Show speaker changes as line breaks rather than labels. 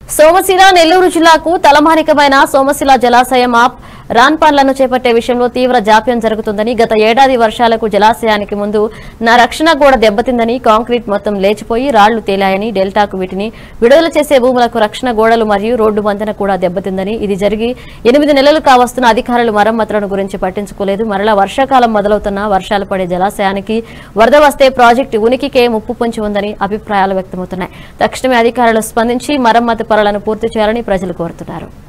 సోమశిల నెల్లూరు జిల్లాకు తలమానికమైన సోమశిల జలాశయం ఆప్ రాన్ పనులను చేపట్టే విషయంలో తీవ్ర జాప్యం జరుగుతుందని గత ఏడాది వర్షాలకు జలాశయానికి ముందు నా రక్షణ గోడ దెబ్బతిందని కాంక్రీట్ మొత్తం లేచిపోయి రాళ్లు తేలాయని డెల్టాకు వీటిని విడుదల చేసే భూములకు రక్షణ గోడలు మరియు రోడ్డు వంతెన కూడా దెబ్బతిందని ఇది జరిగి ఎనిమిది నెలలు కావస్తున్న అధికారులు మరమ్మతులను గురించి పట్టించుకోలేదు మరలా వర్షాకాలం మొదలవుతున్న వర్షాలు పడే జలాశయానికి వరద వస్తే ప్రాజెక్టు ఉనికికే ముప్పు పొంచి ఉందని అభిప్రాయాలు వ్యక్తమవుతున్నాయి తక్షణమే అధికారులు స్పందించి మరమ్మతు పనులను పూర్తి చేయాలని ప్రజలు కోరుతున్నారు